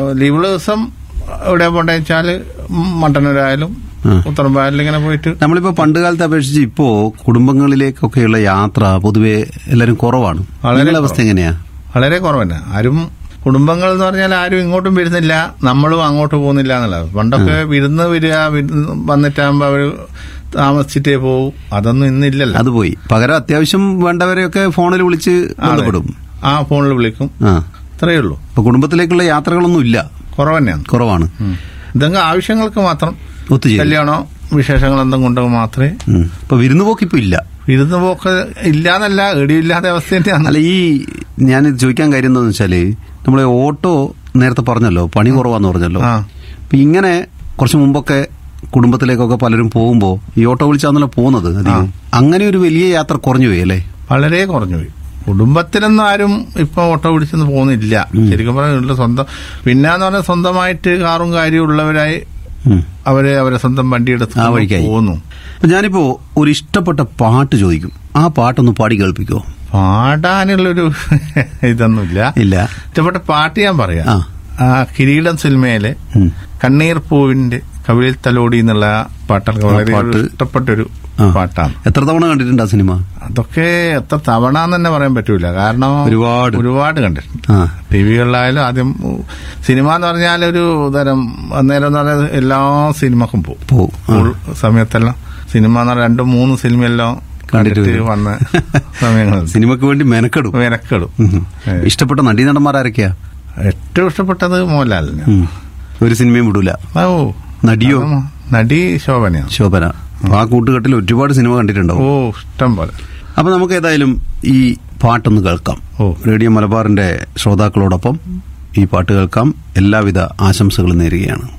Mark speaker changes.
Speaker 1: ലീവുള്ള ദിവസം എവിടെ പോണ്ടെന്ന് വെച്ചാല് മട്ടന്നൂരായാലും
Speaker 2: ആ.
Speaker 1: ഉത്തരമ്പായാലും ഇങ്ങനെ പോയിട്ട്
Speaker 2: നമ്മളിപ്പോ പണ്ട് കാലത്തെ അപേക്ഷിച്ച് ഇപ്പോ കുടുംബങ്ങളിലേക്കൊക്കെയുള്ള യാത്ര പൊതുവെ എല്ലാരും കുറവാണ്
Speaker 1: വളരെ
Speaker 2: നിങ്ങളുടെ അവസ്ഥ എങ്ങനെയാ
Speaker 1: വളരെ കുറവന്നെ ആരും കുടുംബങ്ങൾ എന്ന് പറഞ്ഞാൽ ആരും ഇങ്ങോട്ടും വരുന്നില്ല നമ്മളും അങ്ങോട്ട് പോകുന്നില്ല എന്നുള്ളത് പണ്ടൊക്കെ വിരുന്ന് വരിക വിരുന്ന് വന്നിട്ടാകുമ്പോ അവര് താമസിച്ചിട്ടേ പോവും അതൊന്നും ഇന്നില്ലല്ലോ
Speaker 2: അത് പോയി പകരം അത്യാവശ്യം വേണ്ടവരെയൊക്കെ ഫോണിൽ വിളിച്ച് ബന്ധപ്പെടും
Speaker 1: ആ ഫോണിൽ വിളിക്കും
Speaker 2: ആ
Speaker 1: അത്രയേ ഉള്ളൂ
Speaker 2: ഇപ്പൊ കുടുംബത്തിലേക്കുള്ള യാത്രകളൊന്നും ഇല്ല
Speaker 1: കുറവന്നെയാണ്
Speaker 2: കുറവാണ്
Speaker 1: ഇതെങ്കിൽ ആവശ്യങ്ങൾക്ക് മാത്രം
Speaker 2: ഒത്തുചേരും
Speaker 1: കല്യാണോ വിശേഷങ്ങൾ എന്തും കൊണ്ടുപോകും മാത്രമേ
Speaker 2: ഉം. ഇപ്പൊ വിരുന്ന് പോക്ക് ഇപ്പൊ ഇല്ല
Speaker 1: വിരുന്ന് പോക്ക് ഇല്ലാന്നല്ല ഇടിയില്ലാത്ത അവസ്ഥ തന്നെയാണ്
Speaker 2: അല്ല ഈ ഞാൻ ചോദിക്കാൻ കാര്യം എന്താണെന്ന് വെച്ചാല് നമ്മളെ ഓട്ടോ നേരത്തെ പറഞ്ഞല്ലോ പണി കുറവാന്ന് പറഞ്ഞല്ലോ
Speaker 1: ആ.
Speaker 2: അപ്പൊ ഇങ്ങനെ കുറച്ച് മുമ്പൊക്കെ കുടുംബത്തിലേക്കൊക്കെ പലരും പോകുമ്പോ ഈ ഓട്ടോ വിളിച്ചാന്നല്ലോ പോകുന്നത് അധികം. അങ്ങനെ ഒരു വലിയ യാത്ര കുറഞ്ഞു പോയി അല്ലേ
Speaker 1: വളരെ കുറഞ്ഞുപോയി കുടുംബത്തിലൊന്നും ആരും ഇപ്പൊ ഓട്ടോ പിടിച്ചൊന്നും പോകുന്നില്ല ശരിക്കും പറഞ്ഞാൽ സ്വന്തം പിന്നെന്ന് പറഞ്ഞാൽ സ്വന്തമായിട്ട് കാറും കാര്യവും ഉള്ളവരായി
Speaker 2: ഉം.
Speaker 1: അവര് അവരെ സ്വന്തം വണ്ടി എടുത്ത്
Speaker 2: ആ വഴിക്കായി.
Speaker 1: പോകുന്നു
Speaker 2: അപ്പൊ ഞാനിപ്പോ ഒരു ഇഷ്ടപ്പെട്ട പാട്ട് ചോദിക്കും ആ പാട്ടൊന്ന് പാടി കേൾപ്പിക്കോ
Speaker 1: പാടാനുള്ളൊരു ഇതൊന്നുമില്ല
Speaker 2: ഇല്ല
Speaker 1: ഇഷ്ടപ്പെട്ട പാട്ട് ഞാൻ പറയാം
Speaker 2: ആ.
Speaker 1: ആ കിരീടം സിനിമയിലെ
Speaker 2: ഉം.
Speaker 1: കണ്ണീർ പൂവിന്റെ കവിളിൽ തലോടി എന്നുള്ള പാട്ടൊക്കെ വളരെ
Speaker 2: പാട്ട്.
Speaker 1: ഒരു ഇഷ്ടപ്പെട്ടൊരു
Speaker 2: ആ.
Speaker 1: പാട്ടാണ്
Speaker 2: എത്ര തവണ കണ്ടിട്ടുണ്ട് ആ സിനിമ
Speaker 1: അതൊക്കെ എത്ര തവണ എന്ന് തന്നെ പറയാൻ പറ്റൂല കാരണം
Speaker 2: ഒരുപാട്.
Speaker 1: ഒരുപാട് കണ്ടിട്ടുണ്ട്
Speaker 2: ആ
Speaker 1: ടി വികളിലായാലും ആദ്യം ഉ- സിനിമ എന്ന് പറഞ്ഞാൽ ഒരു തരം അന്നേരം എന്ന് പറഞ്ഞാൽ എല്ലാ സിനിമക്കും പോകും
Speaker 2: പോവും ആ.
Speaker 1: സ്കൂൾ സമയത്തെല്ലാം സിനിമ എന്ന് പറഞ്ഞാൽ രണ്ടും മൂന്ന് സിനിമയെല്ലാം
Speaker 2: കണ്ടിട്ട്
Speaker 1: കണ്ടിട്ട്
Speaker 2: വരും.
Speaker 1: വന്ന സമയങ്ങളുണ്ട്
Speaker 2: സിനിമക്ക് വേണ്ടി മെനക്കെടും
Speaker 1: വിലക്കെടും
Speaker 2: ഉം. ഇഷ്ടപ്പെട്ട നടീനടന്മാരാരൊക്കെയാ
Speaker 1: ഏറ്റവും ഇഷ്ടപ്പെട്ടത് മോഹൻലാലിന്
Speaker 2: ഉം. ഒരു സിനിമയും വിടൂല
Speaker 1: ഓ
Speaker 2: നടിയോ
Speaker 1: അത് നടി ശോഭനയാണ്
Speaker 2: ശോഭന അപ്പൊ ആ കൂട്ടുകെട്ടിൽ ഒരുപാട് സിനിമ കണ്ടിട്ടുണ്ടാവും
Speaker 1: ഓ ഇഷ്ടം പോലെ
Speaker 2: അപ്പൊ നമുക്ക് ഏതായാലും ഈ പാട്ടൊന്ന് കേൾക്കാം
Speaker 1: ഓ.
Speaker 2: റേഡിയോ മലബാറിന്റെ ശ്രോതാക്കളോടൊപ്പം ഈ പാട്ട് കേൾക്കാം എല്ലാവിധ ആശംസകളും നേരുകയാണ്